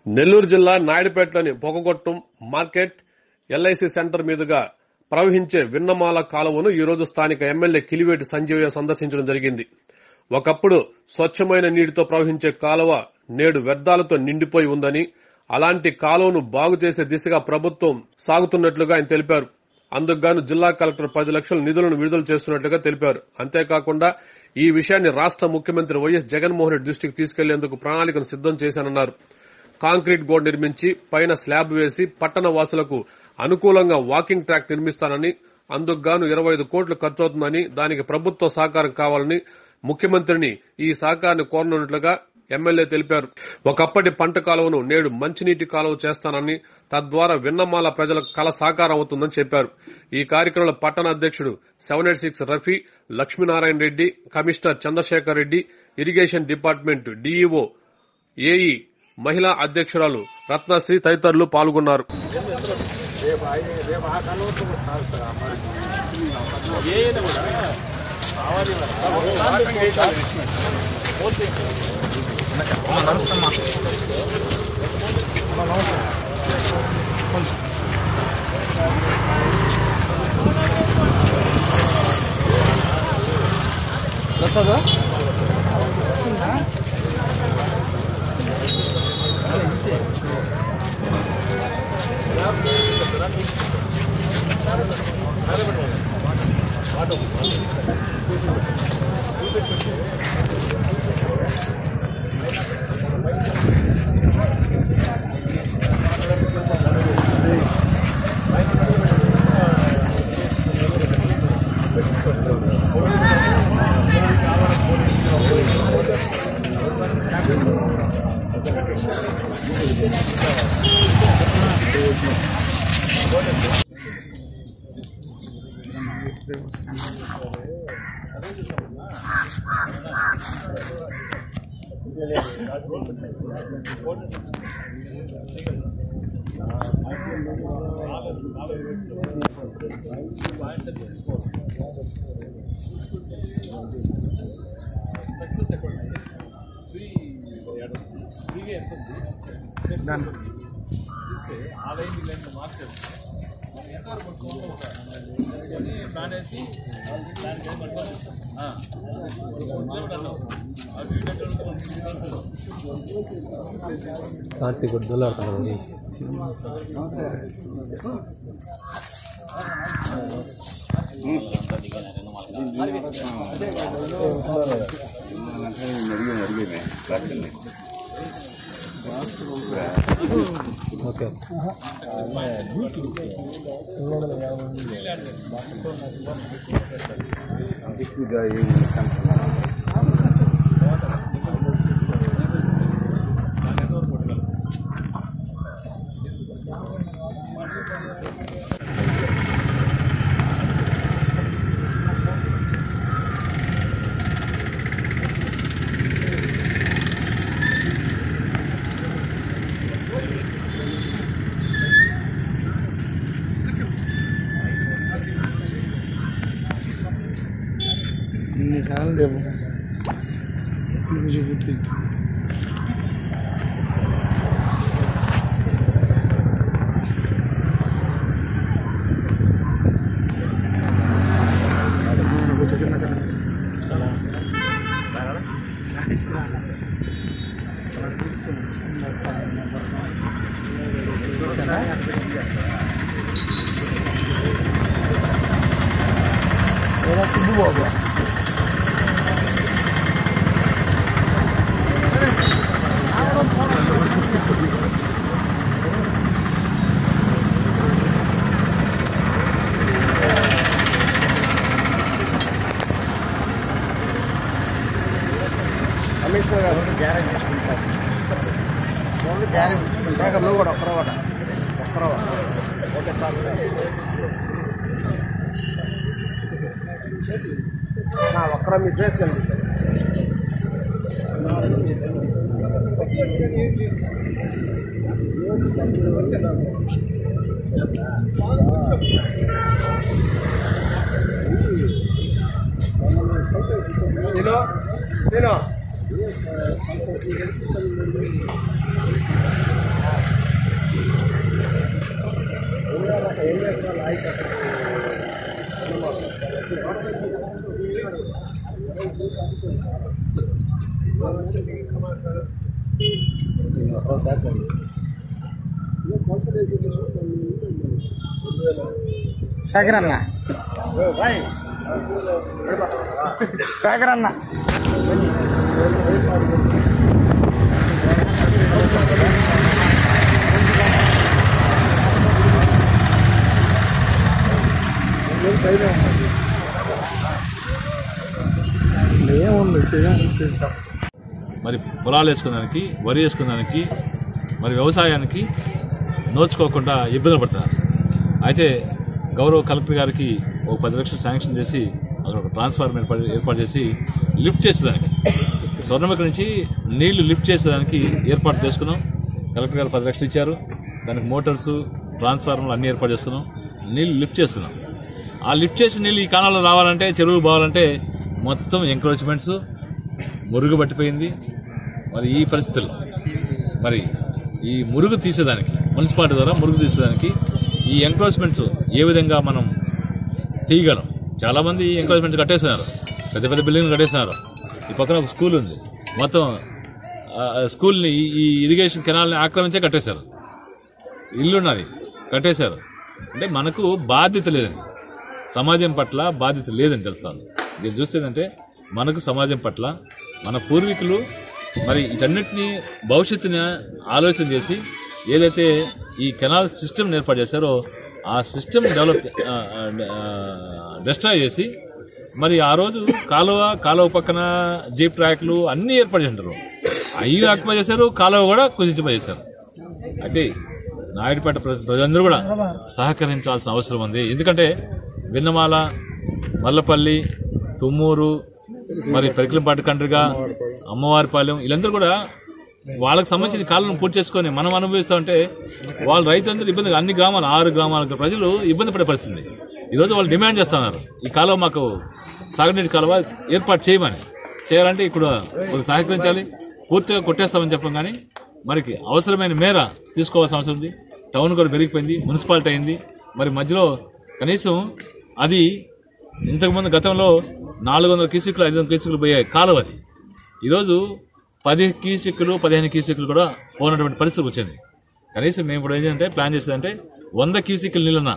నెల్లూరు జిల్లా నాయుడుపేటలోని పొగగొట్టం మార్కెట్ ఎల్ఐసి సెంటర్ మీదుగా ప్రవహించే విన్నమాల కాలువను ఈ రోజు స్థానిక ఎమ్మెల్యే కిలివేటి సంజీవయ్య సందర్శించడం జరిగింది ఒకప్పుడు స్వచ్ఛమైన నీటితో ప్రవహించే కాలువ నేడు వ్యర్థాలతో నిండిపోయి ఉందని అలాంటి కాలువను బాగు చేసే దిశగా ప్రభుత్వం సాగుతున్నట్లుగా ఆయన తెలిపారు అందుకుగాను జిల్లా కలెక్టర్ పది లక్షల నిధులను విడుదల చేస్తున్నట్లుగా తెలిపారు అంతేకాకుండా ఈ విషయాన్ని రాష్ట ముఖ్యమంత్రి వైఎస్ జగన్మోహన్ రెడ్డి దృష్టికి తీసుకెళ్లేందుకు ప్రణాళికను సిద్దం చేశానన్నారు కాంక్రీట్ గోడ నిర్మించి పైన స్లాబ్ వేసి పట్టణ వాసులకు అనుకూలంగా వాకింగ్ ట్రాక్ నిర్మిస్తానని అందుకుగాను ఇరవై ఐదు కోట్లు ఖర్చవుతుందని దానికి ప్రభుత్వ సహకారం కావాలని ముఖ్యమంత్రిని ఈ సహకారాన్ని కోరనున్నట్లుగా ఎమ్మెల్యే తెలిపారు ఒకప్పటి పంట కాలువను నేడు మంచినీటి కాలువ చేస్తానని తద్వారా విన్నమాల ప్రజలకు కల సాకారం అవుతుందని చెప్పారు ఈ కార్యక్రమంలో పట్టణ అధ్యక్షుడు seven eight six Rafi Lakshminarayana Reddy commissioner Chandrasekhar Reddy irrigation department DEO AE మహిళా అధ్యక్షురాలు రత్నశ్రీ తదితరులు పాల్గొన్నారు కార్తీక్ దొల్లాడుతున్నాడు ఓకే ఇన్నిసార్లు చెప్పు రోజు పుట్టిస్తూ సిద్ధు బాబు కమిషనర్ గారు గ్యారెంటీ తీసుకుంటారు ఓన్లీ గ్యారెంటీ తీసుకుంటారు నువ్వు కూడా ఒక్కరో కూడా ఒక్కరో ఓకే చాలు నా ఒక్కరో మీ ఫేస్ కనిపిస్తుంది నేను నేను శేఖర్ అన్న శేఖర్ అన్న ఏముంది మరి పొలాలు వేసుకునేదానికి వరి వేసుకునేదానికి మరి వ్యవసాయానికి నోచుకోకుండా ఇబ్బందులు పడుతున్నారు అయితే గౌరవ కలెక్టర్ గారికి ఒక పది లక్షలు శాంక్షన్ చేసి అక్కడ ఒక ట్రాన్స్ఫార్మర్ ఏర్పాటు ఏర్పాటు చేసి లిఫ్ట్ చేసేదానికి స్వర్ణముఖి నుంచి నీళ్లు లిఫ్ట్ చేసేదానికి ఏర్పాటు చేసుకున్నాం కలెక్టర్ గారు పది లక్షలు ఇచ్చారు దానికి మోటార్స్ ట్రాన్స్ఫార్మర్లు అన్ని ఏర్పాటు చేసుకున్నాం నీళ్లు లిఫ్ట్ చేస్తున్నాం ఆ లిఫ్ట్ చేసిన నీళ్ళు ఈ కాలంలో రావాలంటే చెరువులు పోవాలంటే మొత్తం ఎంక్రోచ్మెంట్స్ మురుగు పట్టిపోయింది మరి ఈ పరిస్థితుల్లో మరి ఈ మురుగు తీసేదానికి మున్సిపాలిటీ ద్వారా మురుగు తీసేదానికి ఈ ఎంక్రోచ్మెంట్స్ ఏ విధంగా మనం తీయగలం చాలా మంది ఎంకరేజ్మెంట్ కట్టేస్తున్నారు పెద్ద పెద్ద బిల్డింగ్లు కట్టేస్తున్నారు ఈ పక్కన ఒక స్కూల్ ఉంది మొత్తం ఆ, ఆ స్కూల్ని ఈ- ఈ ఇరిగేషన్ కెనాల్ని ఆక్రమించే కట్టేశారు ఇల్లున్నది కట్టేశారు అంటే మనకు బాధ్యత లేదండి సమాజం పట్ల బాధ్యత లేదని తెలుస్తాను దీన్ని చూస్తే ఏంటంటే మనకు సమాజం పట్ల మన పూర్వీకులు మరి వీటన్నిటిని భవిష్యత్తుని ఆలోచన చేసి ఏదైతే ఈ కెనాల్ సిస్టమ్ ఏర్పాటు చేశారో ఆ సిస్టమ్ డెవలప్ డిస్ట్రాయ్ చేసి మరి ఆ రోజు కాలువ కాలువ పక్కన జీప్ ట్రాక్లు అన్నీ ఏర్పాటు చేసింటారు అవి ఆక్యుపై చేశారు కాలువ కూడా కుదించిపోయి అయితే నాయుడుపేట ప్ర- ప్రజలందరూ కూడా సహకరించాల్సిన అవసరం ఉంది ఎందుకంటే విన్నమాల మల్లపల్లి తుమ్మూరు మరి పెరికలపాటి కండ్రిగా అమ్మవారిపాలెం వీళ్ళందరూ కూడా వాళ్ళకి సంబంధించిన కాలను పూర్తి చేసుకొని మనం అనుభవిస్తూ ఉంటే వాళ్ళ రైతులందరూ ఇబ్బంది అన్ని గ్రామాలు ఆరు గ్రామాల ప్రజలు ఇబ్బంది పడే పరిస్థితి ఉంది. ఈరోజు వాళ్ళు డిమాండ్ చేస్తున్నారు ఈ కాలువ మాకు సాగునీటి కాలువ ఏర్పాటు చేయమని చేయాలంటే ఇప్పుడు వాళ్ళు సహకరించాలి పూర్తిగా కొట్టేస్తామని చెప్పం కానీ మనకి అవసరమైన మేర తీసుకోవాల్సిన అవసరం ఉంది టౌన్ కూడా పెరిగిపోయింది మున్సిపాలిటీ అయింది మరి మధ్యలో కనీసం అది ఇంతకుముందు గతంలో నాలుగు వందల క్యూసిక్లు ఐదు వందల క్యూసిక్లు పోయే కాలువ అది ఈరోజు పది క్యూసిక్లు పదిహేను క్యూసిక్లు కూడా పోనటువంటి పరిస్థితి వచ్చింది కనీసం మేము ఇప్పుడు ఏంటంటే ప్లాన్ చేసేదంటే వంద క్యూసిక్లు నీళ్ళన్న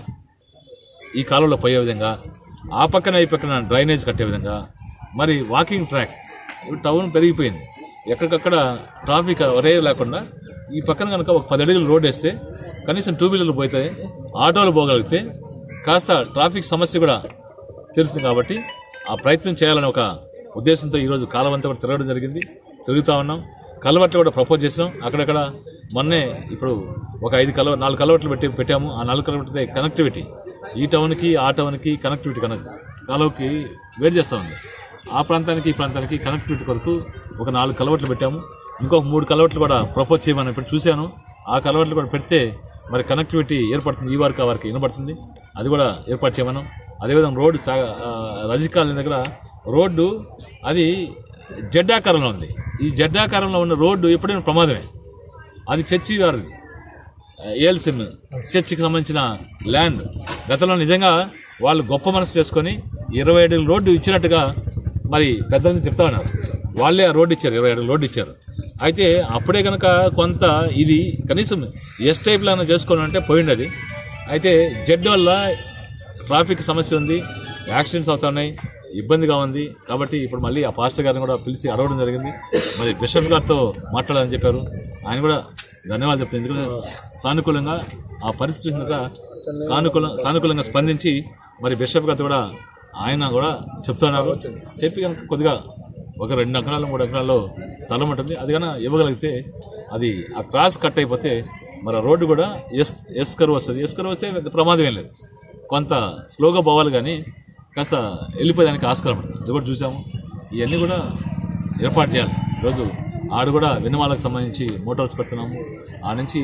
ఈ కాలువలో పోయే విధంగా ఆ పక్కన ఈ పక్కన డ్రైనేజ్ కట్టే విధంగా మరి వాకింగ్ ట్రాక్ ఇప్పుడు టౌన్ పెరిగిపోయింది ఎక్కడికక్కడ ట్రాఫిక్ ఒరే లేకుండా ఈ పక్కన కనుక ఒక పది అడుగులు రోడ్ వేస్తే కనీసం టూ వీలర్లు పోతాయి ఆటోలు పోగలిగితే కాస్త ట్రాఫిక్ సమస్య కూడా తెలుస్తుంది కాబట్టి ఆ ప్రయత్నం చేయాలని ఒక ఉద్దేశంతో ఈరోజు కాలం అంతా కూడా తిరగడం జరిగింది తిరుగుతా ఉన్నాం కలవట్లు కూడా ప్రపోజ్ చేసినాం అక్కడక్కడ మొన్నే ఇప్పుడు ఒక ఐదు కలవ నాలుగు కలవట్లు పెట్టి పెట్టాము ఆ నాలుగు కలవట్లతో కనెక్టివిటీ ఈ టౌన్కి ఆ టౌన్కి కనెక్టివిటీ కనెక్ట్ కాలువకి వేరు చేస్తా ఉంది ఆ ప్రాంతానికి ఈ ప్రాంతానికి కనెక్టివిటీ కొరకు ఒక నాలుగు కలవట్లు పెట్టాము ఇంకొక మూడు కలవట్లు కూడా ప్రపోజ్ చేయమని ఇప్పుడు చూశాను ఆ కలవట్లు కూడా పెడితే మరి కనెక్టివిటీ ఏర్పడుతుంది ఈ వారికి ఆ వారికి వినపడుతుంది అది కూడా ఏర్పాటు చేయమన్నాం అదేవిధంగా రోడ్డు సా- ఆ, రజీ కాలనీ దగ్గర రోడ్డు అది జడ్డాకారంలో ఉంది ఈ జడ్డాకారంలో ఉన్న రోడ్డు ఎప్పుడైనా ప్రమాదమే అది చర్చి వారిది ఏఎల్సిమ్ చర్చికి సంబంధించిన ల్యాండ్ గతంలో నిజంగా వాళ్ళు గొప్ప మనసు చేసుకొని ఇరవై అడుగుల రోడ్డు ఇచ్చినట్టుగా మరి పెద్దలు చెప్తా ఉన్నారు వాళ్ళే ఆ రోడ్డు ఇచ్చారు ఇరవై అడుగుల రోడ్డు ఇచ్చారు అయితే అప్పుడే కనుక కొంత ఇది కనీసం ఎస్ టైప్లో అయినా చేసుకోవాలంటే పోయింది అయితే జడ్ వల్ల ట్రాఫిక్ సమస్య ఉంది యాక్సిడెంట్స్ అవుతున్నాయి ఇబ్బందిగా ఉంది కాబట్టి ఇప్పుడు మళ్ళీ ఆ పాస్టర్ గారిని కూడా పిలిచి అడగడం జరిగింది మరి బిషప్ గారితో మాట్లాడాలని చెప్పారు ఆయన కూడా ధన్యవాదాలు చెప్తాను ఎందుకంటే సానుకూలంగా ఆ పరిస్థితి చూసినాక సానుకూల సానుకూలంగా స్పందించి మరి బిషప్ గారితో కూడా ఆయన కూడా చెప్తున్నారు చెప్పి కనుక కొద్దిగా ఒక రెండు ఎకరాలు మూడు ఎకరాల్లో స్థలం ఉంటుంది అది కన్నా ఇవ్వగలిగితే అది ఆ క్రాస్ కట్ అయిపోతే మరి ఆ రోడ్డు కూడా ఎస్ ఎస్ కరువు వస్తుంది ఎస్ కరువు వస్తే పెద్ద ప్రమాదం ఏం లేదు కొంత స్లోగా పోవాలి కానీ కాస్త వెళ్ళిపోయేదానికి ఆస్కారం ఉంటుంది అది కూడా చూసాము ఇవన్నీ కూడా ఏర్పాటు చేయాలి ఈరోజు ఆడు కూడా విన్నవాళ్ళకి సంబంధించి మోటార్స్ పెడుతున్నాము ఆ నుంచి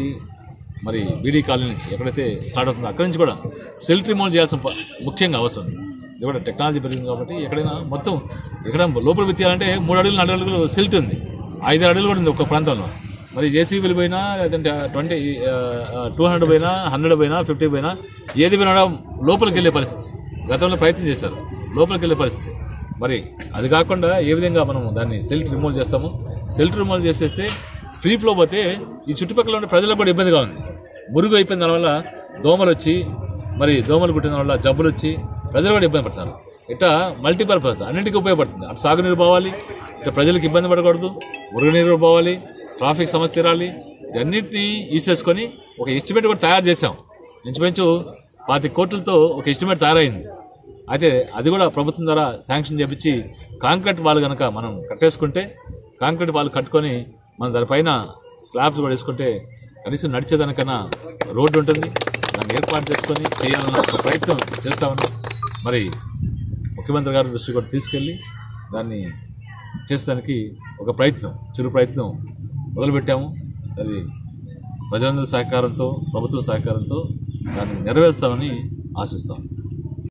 మరి బీడీ కాలనీ నుంచి ఎక్కడైతే స్టార్ట్ అవుతుందో అక్కడి నుంచి కూడా సెల్ రిమోల్ చేయాల్సిన ప- ముఖ్యంగా అవసరం ఇది కూడా టెక్నాలజీ పెరిగింది కాబట్టి ఎక్కడైనా మొత్తం ఎక్కడ లోపల పెట్టాలంటే మూడు అడుగులు నాలుగు అడుగులు సిల్ట్ ఉంది ఐదు అడుగులు కూడా ఉంది ఒక ప్రాంతంలో మరి జేసీబీలు పోయినా లేదంటే ట్వంటీ టూ హండ్రెడ్ పోయినా హండ్రెడ్ పోయినా ఫిఫ్టీ పోయినా ఏది పోయినా కూడా లోపలికి వెళ్ళే పరిస్థితి గతంలో ప్రయత్నం చేశారు లోపలికి వెళ్ళే పరిస్థితి మరి అది కాకుండా ఏ విధంగా మనం దాన్ని సెల్ట్ రిమూవ్ చేస్తాము సెల్ట్ రిమూవ్ చేసేస్తే ఫ్రీ ఫ్లో పోతే ఈ చుట్టుపక్కల ఉండే ప్రజలకు కూడా ఇబ్బందిగా ఉంది మురుగు అయిపోయిన దానివల్ల దోమలు వచ్చి మరి దోమలు కుట్టిన వల్ల జబ్బులు వచ్చి ప్రజలు కూడా ఇబ్బంది పడతారు ఇట్లా మల్టీపర్పస్ అన్నింటికి ఉపయోగపడుతుంది అటు సాగునీరు పోవాలి ఇట్లా ప్రజలకు ఇబ్బంది పడకూడదు మురుగునీరు పోవాలి ట్రాఫిక్ సమస్య తీరాలి ఇవన్నింటినీ యూజ్ చేసుకొని ఒక ఎస్టిమేట్ కూడా తయారు చేశాం ఇంచుమించు పాతి కోట్లతో ఒక ఎస్టిమేట్ తయారైంది అయితే అది కూడా ప్రభుత్వం ద్వారా శాంక్షన్ చేపించి కాంక్రీట్ వాళ్ళు కనుక మనం కట్టేసుకుంటే కాంక్రీట్ వాళ్ళు కట్టుకొని మనం దానిపైన స్లాబ్స్ కూడా వేసుకుంటే కనీసం నడిచేదానికన్నా రోడ్డు ఉంటుంది దాన్ని ఏర్పాటు చేసుకొని చేయాలన్న ఒక ప్రయత్నం చేస్తామని మరి ముఖ్యమంత్రి గారి దృష్టి కూడా తీసుకెళ్ళి దాన్ని చేసేదానికి ఒక ప్రయత్నం చిరు ప్రయత్నం మొదలుపెట్టాము అది ప్రజలందరి సహకారంతో ప్రభుత్వ సహకారంతో దాన్ని నెరవేరుస్తామని ఆశిస్తాం